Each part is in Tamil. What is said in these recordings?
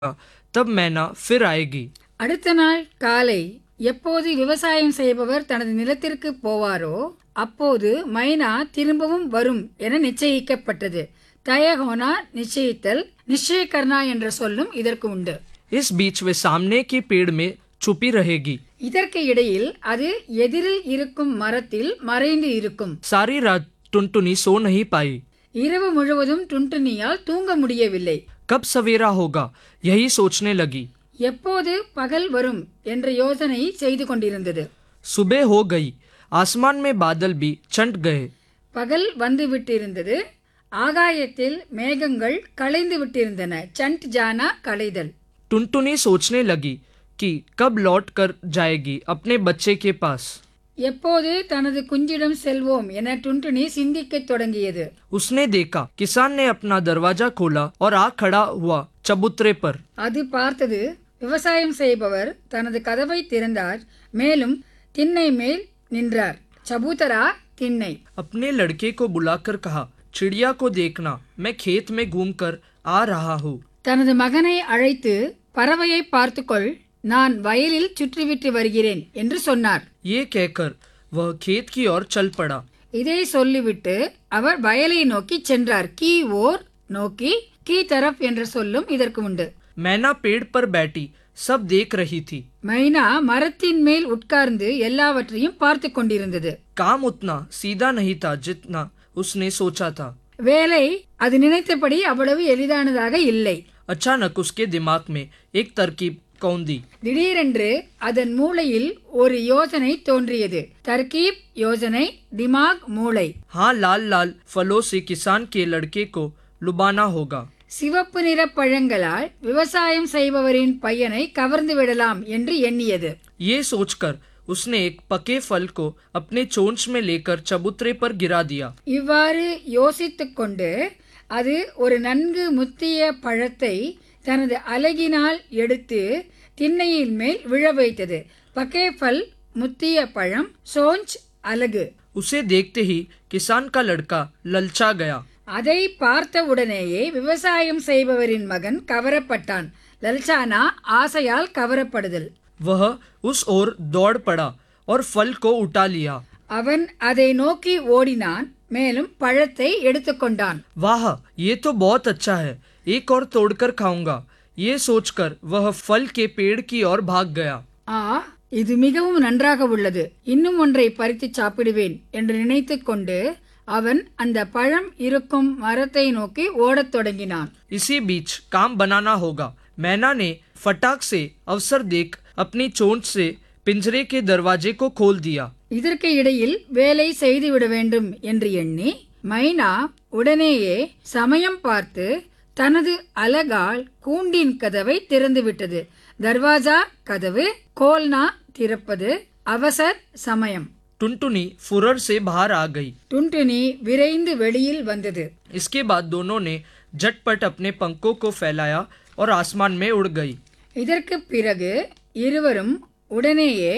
तब मैना फिर आएगी அடுத்த நாள் காலை எப்போது விவசாயம் செய்பவர் தனது நிலத்திற்கு போவாரோ அப்போது மைனா திரும்பவும் வரும் என நிச்சயிக்கப்பட்டது தயகோனா நிச்சயித்தல் நிச்சயகர்ணா என்ற சொல்லும் இதற்கு உண்டு इस बीच वे सामने के पेड़ में छुपी रहेगी இதற்கு இடையில் அது எதிரில் இருக்கும் மரத்தில் மறைந்து இருக்கும் सारी रात टुनटुनी सो नहीं पाई இரவு முழுவதும் டுன்டுனியால் தூங்க முடியவில்லை कब सवेरा होगा यही सोचने लगी எப்போது பகல் வரும் என்ற யோசனை செய்து கொண்டிருந்தது सुबह हो गई आसमान में बादल भी छंट गए பகல் வந்து விட்டிருந்தது ஆகாயத்தில் மேகங்கள் கலைந்து விட்டிருந்தன சண்ட் ஜானா கலைதல் टुनटुनी सोचने लगी कि कब लौट कर जाएगी अपने बच्चे के पास எப்போது தனது குஞ்சிடம் செல்வோம் என டுன்டுனி சிந்திக்கத் தொடங்கியது उसने देखा किसान ने अपना दरवाजा खोला और आ खड़ा हुआ चबूतरे पर அது பார்த்தது விவசாயம் செய்பவர் தனது கதவை திறந்தார் மேலும் திண்ணை மேல் நின்றார் சபூதரா திண்ணை अपने लड़के को बुलाकर कहा चिड़िया को देखना मैं खेत में घूमकर आ रहा हूँ தனது மகனை அழைத்து பறவையை பார்த்துக்கொள் நான் வயலில் சுற்றிவிட்டு வருகிறேன் என்று சொன்னார் ये कहकर वह खेत की ओर चल पड़ा இதை சொல்லிவிட்டு அவர் வயலை நோக்கி சென்றார் கீ ஓர் நோக்கி கீ தரப் என்ற சொல்லும் இதற்கு உண்டு मैना पेड़ पर बैठी सब देख रही थी மைனா மரத்தின் மேல் உட்கார்ந்து எல்லாவற்றையும் பார்த்து கொண்டிருந்தது काम उतना सीधा नहीं था जितना उसने सोचा था வேலை அது நினைத்தபடி அவ்வளவு எளிதானதாக இல்லை अचानक उसके दिमाग में एक तरकीब कौंदी திடீரென்று அதன் மூளையில் ஒரு யோசனை தோன்றியது தர்கீப் யோசனை திமாக் மூளை हाँ लाल लाल फलों से किसान के लड़के को लुबाना होगा சிவப்பு நிற பழங்களால் விவசாயம் செய்பவரின் பையனை கவர்ந்து விடலாம் என்று எண்ணியது ये सोचकर उसने एक पके फल को अपने चोंच में लेकर चबूतरे पर गिरा दिया இவ்வாறு யோசித்துக் கொண்டு அது ஒரு நன்கு முத்திய பழத்தை தனது அலகினால் எடுத்து திண்ணையின் மேல் விழ வைத்தது பக்கேஃபல் முத்திய பழம் சோஞ்ச் அலகு उसे देखते ही किसान का लड़का ललचा गया அதை பார்த்த உடனேயே விவசாயம் செய்பவரின் மகன் கவரப்பட்டான் லல்சானா ஆசையால் கவரப்படுதல் वह उस ओर दौड़ पड़ा और फल को उठा लिया அவன் அதை நோக்கி ஓடினான் மேலும் பழத்தை எடுத்துக்கொண்டான் वाह ये तो बहुत अच्छा है एक और तोड़कर खाऊंगा ये सोचकर वह फल के पेड़ की ओर भाग गया ஆ இது மிகவும் நன்றாக உள்ளது இன்னும் ஒன்றை பறித்து சாப்பிடுவேன் என்று நினைத்துக் கொண்டு அவன் அந்த பழம் இருக்கும் மரத்தை நோக்கி ஓடத் தொடங்கினான் इसी बीच काम बनाना होगा मैना ने फटाक से अवसर देख अपनी चोंच से पिंजरे के दरवाजे को खोल दिया இதற்கு இடையில் வேலை செய்துவிட வேண்டும் என்று எண்ணி மைனா உடனேயே சமயம் பார்த்து தனது அலகால் கூண்டின் கதவை திறந்துவிட்டது தர்வாஜா கதவு கோல்னா திறப்பது அவசர் சமயம் टुनटुनी फुरर से बाहर आ गई டுன்டுனி விரைந்து வெளியில் வந்தது इसके बाद दोनों ने झटपट अपने पंखों को फैलाया और आसमान में उड़ गई இதற்கு பிறகு இருவரும் உடனேயே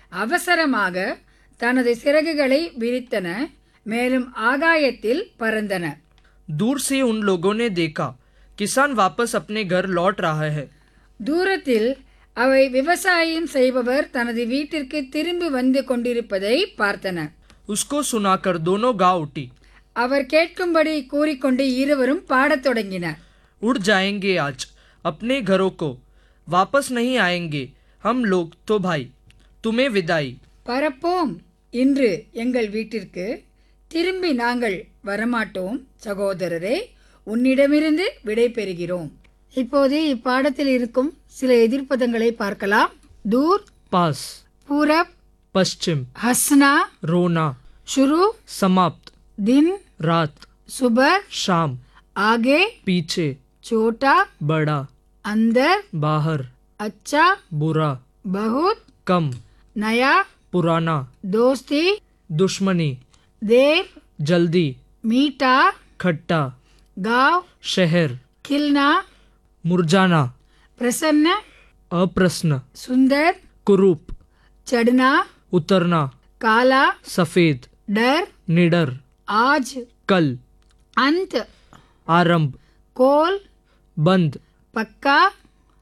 அவசரமாக தனது சிறகுகளை விரித்தன மேலும் ஆகாயத்தில் பறந்தன दूर से उन लोगों ने देखा किसान वापस अपने घर लौट रहा है தூரத்தில் அவை விவசாயம் செய்பவர் தனது வீட்டிற்கு திரும்பி வந்து கொண்டிருப்பதை பார்த்தன उसको सुनाकर दोनों गा उठी அவர் கேட்கும்படி கூறிக்கொண்டு இருவரும் பாடத் தொடங்கினர் उड़ जाएंगे आज अपने घरों को वापस नहीं आएंगे हम लोग तो भाई तुम्हें विदाई பரப்போம் இன்று எங்கள் வீட்டிற்கு திரும்பி நாங்கள் வரமாட்டோம் சகோதரரே உன்னிடமிருந்து விடை பெறுகிறோம் இப்போது இப்பாடத்தில் இருக்கும் சில எதிர்ப்பதங்களை பார்க்கலாம் தூர் पास பூரப் पश्चिम हंसना रोना शुरू समाप्त दिन रात सुबह शाम आगे पीछे छोटा बड़ा अंदर बाहर अच्छा बुरा बहुत कम नया पुराना दोस्ती दुश्मनी देर जल्दी मीठा खट्टा गांव शहर खिलना मुरझाना प्रसन्न अप्रश्न सुंदर कुरूप चढ़ना उतरना काला सफेद डर निडर आज कल अंत आरंभ कोल बंद पक्का